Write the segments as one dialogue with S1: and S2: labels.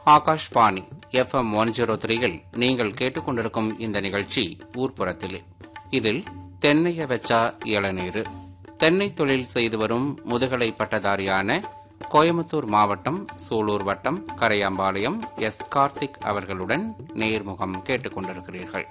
S1: Akashvani FM one zero த்ரீயில் நீங்கள் கேட்டுக்கொண்டிருக்கும் இந்த நிகழ்ச்சி ஊர்ப்புறத்தில் இதில் தென்னைய வெச்சா இளநீர் தென்னை தொழில் செய்து வரும் முதுகலை பட்டதாரியான கோயம்புத்தூர் மாவட்டம் சூலூர் வட்டம் கரையாம்பாளையம் எஸ் கார்த்திக் அவர்களுடன் நேர்முகம் கேட்டுக்கொண்டிருக்கிறீர்கள்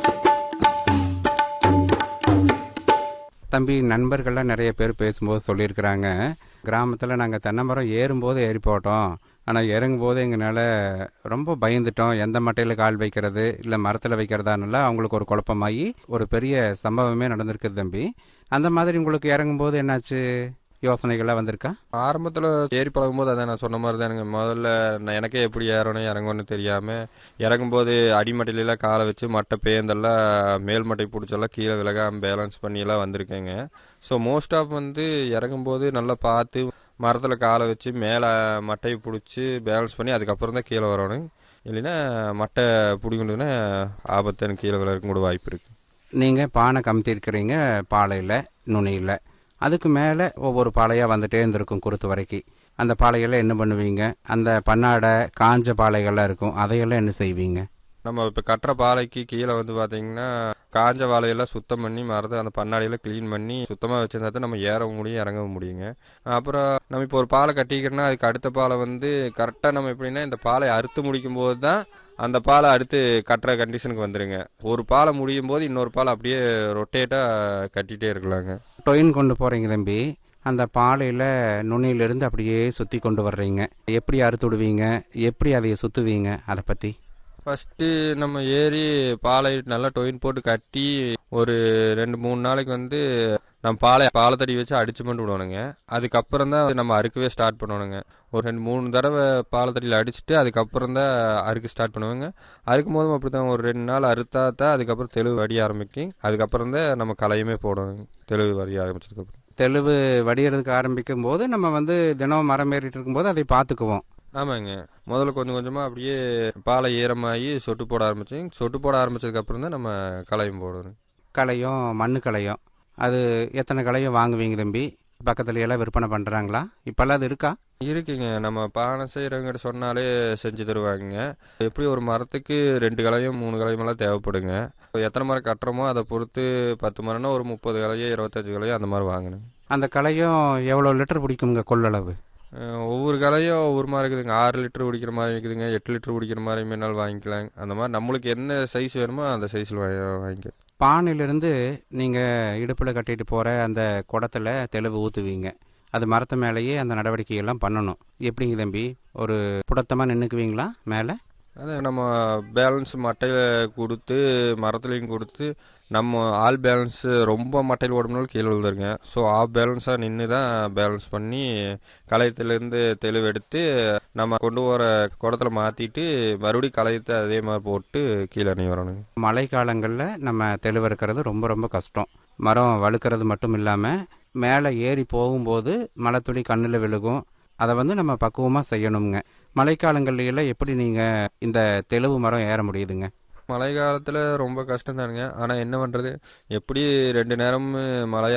S1: தம்பி நண்பர்கள்லாம் நிறைய பேர் பேசும்போது சொல்லியிருக்கிறாங்க கிராமத்தில் நாங்கள் தென்னை மரம் ஏறும்போது ஏறி போட்டோம் ஆனால் இறங்கும்போது எங்களால் ரொம்ப பயந்துட்டோம் எந்த மட்டையில் கால் வைக்கிறது இல்லை மரத்தில் வைக்கிறதானுல அவங்களுக்கு ஒரு குழப்பமாகி ஒரு பெரிய சம்பவமே நடந்திருக்குது தம்பி அந்த மாதிரி உங்களுக்கு இறங்கும்போது என்னாச்சு யோசனைகள்லாம் வந்திருக்கா
S2: ஆரம்பத்தில் ஏறி பழகும்போது அதான் நான் சொன்ன மாதிரி தான் எனக்கு முதல்ல நான் எனக்கே எப்படி ஏறணும் இறங்கணும்னு தெரியாமல் இறங்கும்போது அடிமட்டையிலலாம் காலை வச்சு மட்டை பேந்தெல்லாம் மேல் மட்டை பிடிச்செல்லாம் கீழே விலகாம பேலன்ஸ் பண்ணியெல்லாம் வந்திருக்கேங்க ஸோ மோஸ்ட் ஆஃப் வந்து இறங்கும்போது நல்லா பார்த்து மரத்தில் காலை வச்சு மேலே மட்டையை பிடிச்சி பேலன்ஸ் பண்ணி அதுக்கப்புறம் தான் கீழே வரணும் இல்லைன்னா மட்டை பிடிக்கணுன்னா ஆபத்தான கீழே விழறதுக்கு கூட வாய்ப்பு இருக்குது
S1: நீங்கள் பானை கமுத்திருக்கிறீங்க பாலையில் நுனியில் அதுக்கு மேலே ஒவ்வொரு பாலையாக வந்துட்டே இருந்திருக்கும் குருத்து வரைக்கும் அந்த பாலையெல்லாம் என்ன பண்ணுவீங்க அந்த பன்னாடை காஞ்ச பாலைகள்லாம் இருக்கும் அதையெல்லாம் என்ன செய்வீங்க
S2: நம்ம இப்போ கட்டுற பாலைக்கு கீழே வந்து பார்த்தீங்கன்னா காஞ்ச வாழையெல்லாம் சுத்தம் பண்ணி மரத்தை அந்த பண்ணாடியெல்லாம் க்ளீன் பண்ணி சுத்தமாக வச்சிருந்தா தான் நம்ம ஏறவும் முடியும் இறங்கவும் முடியுங்க அப்புறம் நம்ம இப்போ ஒரு பாலை கட்டிக்கிறோன்னா அதுக்கு அடுத்த பாலை வந்து கரெக்டாக நம்ம எப்படின்னா இந்த பாலை அறுத்து முடிக்கும் போது தான் அந்த பாலை அடுத்து கட்டுற கண்டிஷனுக்கு வந்துடுங்க ஒரு பாலை முடியும் போது இன்னொரு பாலை அப்படியே ரொட்டேட்டாக கட்டிகிட்டே இருக்கலாங்க
S1: டொயின் கொண்டு போகிறீங்க தம்பி அந்த பாலையில் நுனியிலிருந்து அப்படியே சுற்றி கொண்டு வர்றீங்க எப்படி அறுத்து விடுவீங்க எப்படி அதைய சுற்றுவீங்க அதை பற்றி
S2: ஃபஸ்ட்டு நம்ம ஏறி பாலை நல்லா டொயின் போட்டு கட்டி ஒரு ரெண்டு மூணு நாளைக்கு வந்து நம்ம பாலை பாலத்தடி வச்சு அடிச்சு மட்டும் விடணுங்க அதுக்கப்புறம் தான் நம்ம அறுக்கவே ஸ்டார்ட் பண்ணணுங்க ஒரு ரெண்டு மூணு தடவை பாலத்தடியில் அடிச்சுட்டு அதுக்கப்புறம் தான் அறுக்க ஸ்டார்ட் பண்ணுவாங்க அறுக்கும் போதும் அப்படி தான் ஒரு ரெண்டு நாள் அறுத்தா தான் அதுக்கப்புறம் தெளிவு வடிய ஆரம்பிக்கும் அதுக்கப்புறம் தான் நம்ம களையுமே போடணுங்க தெளிவு வடிய ஆரம்பிச்சதுக்கப்புறம்
S1: தெளிவு வடிகிறதுக்கு ஆரம்பிக்கும் போது நம்ம வந்து தினம் மரம் ஏறிட்டு இருக்கும்போது அதை பார்த்துக்குவோம்
S2: ஆமாங்க முதல்ல கொஞ்சம் கொஞ்சமாக அப்படியே பாலை ஈரமாகி சொட்டு போட ஆரம்பிச்சு சொட்டு போட ஆரம்பிச்சதுக்கப்புறம் தான் நம்ம களையும் போடணும்
S1: களையும் மண்ணு களையும் அது எத்தனை களையும் வாங்குவீங்க தம்பி பக்கத்துல எல்லாம் விற்பனை பண்ணுறாங்களா இப்போல்லாம் அது இருக்கா
S2: இருக்குங்க நம்ம பானை செய்கிறவங்கிட்ட சொன்னாலே செஞ்சு தருவாங்க எப்படி ஒரு மரத்துக்கு ரெண்டு கலையும் மூணு கலையுமெல்லாம் தேவைப்படுங்க எத்தனை மரம் கட்டுறோமோ அதை பொறுத்து பத்து மரம்னா ஒரு முப்பது கலையோ இருபத்தஞ்சு கலையோ அந்த மாதிரி வாங்கணும்
S1: அந்த களையும் எவ்வளோ லிட்டர் பிடிக்குங்க கொள்ளளவு
S2: அஹ் ஒவ்வொரு கலையும் ஒவ்வொரு மாதிரி இருக்குதுங்க ஆறு லிட்டர் குடிக்கிற மாதிரி இருக்குதுங்க எட்டு லிட்டர் குடிக்கிற மாதிரி வேணாலும் வாங்கிக்கலாம் அந்த மாதிரி நம்மளுக்கு என்ன சைஸ் வேணுமோ அந்த சைஸில் வாங்கிக்க
S1: பானையிலிருந்து நீங்கள் இடுப்பில் கட்டிட்டு போகிற அந்த குடத்துல தெளிவு ஊற்றுவீங்க அது மரத்து மேலேயே அந்த நடவடிக்கையெல்லாம் பண்ணணும் எப்படிங்க தம்பி ஒரு புடத்தமாக நின்றுக்குவீங்களா மேலே
S2: அது நம்ம பேலன்ஸ் மட்டையில் கொடுத்து மரத்துலையும் கொடுத்து நம்ம ஆல் பேலன்ஸ் ரொம்ப மட்டையில் ஓடணும்னாலும் கீழே விழுந்துருங்க ஸோ ஆஃப் பேலன்ஸாக நின்று தான் பேலன்ஸ் பண்ணி களையத்துலேருந்து தெளிவு எடுத்து நம்ம கொண்டு போகிற குடத்துல மாற்றிட்டு மறுபடியும் களையத்தை அதே மாதிரி போட்டு கீழே இறங்கி வரணுங்க
S1: மழை காலங்களில் நம்ம தெளிவெடுக்கிறது ரொம்ப ரொம்ப கஷ்டம் மரம் வழுக்கிறது மட்டும் இல்லாமல் மேலே ஏறி போகும்போது மழைத்துளி கண்ணில் விழுகும் அதை வந்து நம்ம பக்குவமாக செய்யணுங்க மழைக்காலங்கள்ல எல்லாம் எப்படி நீங்கள் இந்த தெளிவு மரம் ஏற முடியுதுங்க
S2: மழை காலத்தில் ரொம்ப கஷ்டம் தானுங்க ஆனால் என்ன பண்ணுறது எப்படி ரெண்டு நேரமும் மழை